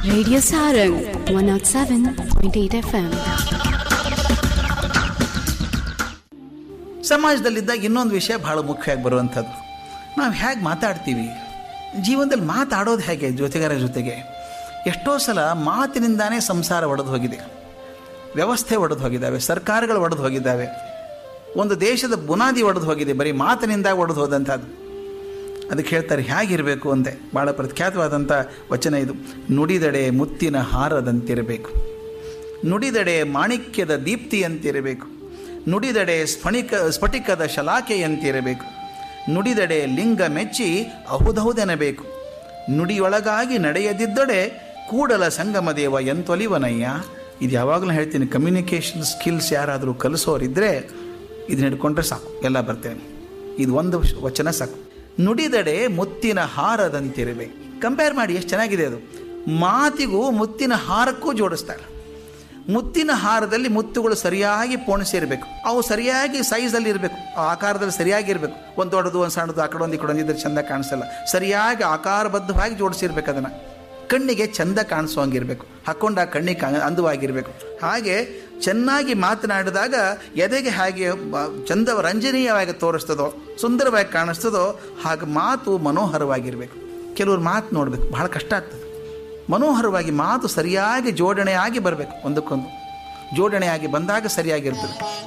Radio Sarang 107.8 FM. ಸಮಾಜದಲ್ಲಿದ್ದಾಗ ಇನ್ನೊಂದು ವಿಷಯ ಭಾಳ ಮುಖ್ಯವಾಗಿ ಬರುವಂಥದ್ದು ನಾವು ಹೇಗೆ ಮಾತಾಡ್ತೀವಿ ಜೀವನದಲ್ಲಿ ಮಾತಾಡೋದು ಹೇಗೆ ಜೊತೆಗಾರ ಜೊತೆಗೆ ಎಷ್ಟೋ ಸಲ ಮಾತಿನಿಂದಾನೇ ಸಂಸಾರ ಒಡೆದು ಹೋಗಿದೆ ವ್ಯವಸ್ಥೆ ಒಡೆದು ಹೋಗಿದ್ದಾವೆ ಸರ್ಕಾರಗಳು ಒಡೆದು ಹೋಗಿದ್ದಾವೆ ಒಂದು ದೇಶದ ಬುನಾದಿ ಒಡೆದು ಹೋಗಿದೆ ಬರೀ ಮಾತಿನಿಂದ ಒಡೆದು ಹೋದಂಥದ್ದು ಅದಕ್ಕೆ ಹೇಳ್ತಾರೆ ಹೇಗಿರಬೇಕು ಅಂತೆ ಭಾಳ ಪ್ರಖ್ಯಾತವಾದಂಥ ವಚನ ಇದು ನುಡಿದಡೆ ಮುತ್ತಿನ ಹಾರದಂತಿರಬೇಕು ನುಡಿದಡೆ ಮಾಣಿಕ್ಯದ ದೀಪ್ತಿಯಂತಿರಬೇಕು ನುಡಿದಡೆ ಸ್ಫಣಿಕ ಸ್ಫಟಿಕದ ಶಲಾಕೆಯಂತಿರಬೇಕು ನುಡಿದಡೆ ಲಿಂಗ ಮೆಚ್ಚಿ ಅಹುದಹುದೆನಬೇಕು ನುಡಿಯೊಳಗಾಗಿ ನಡೆಯದಿದ್ದಡೆ ಕೂಡಲ ಸಂಗಮ ದೇವ ಎಂತೊಲಿವನಯ್ಯ ಇದು ಯಾವಾಗಲೂ ಹೇಳ್ತೀನಿ ಕಮ್ಯುನಿಕೇಷನ್ ಸ್ಕಿಲ್ಸ್ ಯಾರಾದರೂ ಕಲಿಸೋರಿದ್ದರೆ ಇದನ್ನ ಹಿಡ್ಕೊಂಡ್ರೆ ಸಾಕು ಎಲ್ಲ ಬರ್ತೇನೆ ಇದು ಒಂದು ವಚನ ಸಾಕು ನುಡಿದಡೆ ಮುತ್ತಿನ ಹಾರದಂತಿರಬೇಕು ಕಂಪೇರ್ ಮಾಡಿ ಎಷ್ಟು ಚೆನ್ನಾಗಿದೆ ಅದು ಮಾತಿಗೂ ಮುತ್ತಿನ ಹಾರಕ್ಕೂ ಜೋಡಿಸ್ತಾರೆ ಮುತ್ತಿನ ಹಾರದಲ್ಲಿ ಮುತ್ತುಗಳು ಸರಿಯಾಗಿ ಪೋಣಿಸಿರಬೇಕು ಅವು ಸರಿಯಾಗಿ ಸೈಜಲ್ಲಿ ಇರಬೇಕು ಆ ಆಕಾರದಲ್ಲಿ ಸರಿಯಾಗಿ ಇರಬೇಕು ಒಂದು ದೊಡ್ಡದು ಒಂದು ಸಣ್ಣದು ಆ ಕಡೆ ಒಂದು ಈ ಕಡೆ ಒಂದು ಇದ್ರೆ ಚಂದ ಕಾಣಿಸಲ್ಲ ಸರಿಯಾಗಿ ಆಕಾರಬದ್ಧವಾಗಿ ಜೋಡಿಸಿರ್ಬೇಕು ಅದನ್ನು ಕಣ್ಣಿಗೆ ಚಂದ ಕಾಣಿಸೋಂಗಿರಬೇಕು ಹಾಕ್ಕೊಂಡು ಆ ಕಣ್ಣಿಗೆ ಕಾ ಅಂದವಾಗಿರಬೇಕು ಹಾಗೆ ಚೆನ್ನಾಗಿ ಮಾತನಾಡಿದಾಗ ಎದೆಗೆ ಹಾಗೆ ಬ- ಚಂದ ರಂಜನೀಯವಾಗಿ ತೋರಿಸ್ತದೋ ಸುಂದರವಾಗಿ ಕಾಣಿಸ್ತದೋ ಹಾಗೆ ಮಾತು ಮನೋಹರವಾಗಿರಬೇಕು ಕೆಲವ್ರು ಮಾತು ನೋಡಬೇಕು ಬಹಳ ಕಷ್ಟ ಆಗ್ತದೆ ಮನೋಹರವಾಗಿ ಮಾತು ಸರಿಯಾಗಿ ಜೋಡಣೆಯಾಗಿ ಬರಬೇಕು ಒಂದಕ್ಕೊಂದು ಜೋಡಣೆಯಾಗಿ ಬಂದಾಗ ಸರಿಯಾಗಿರ್ತದೆ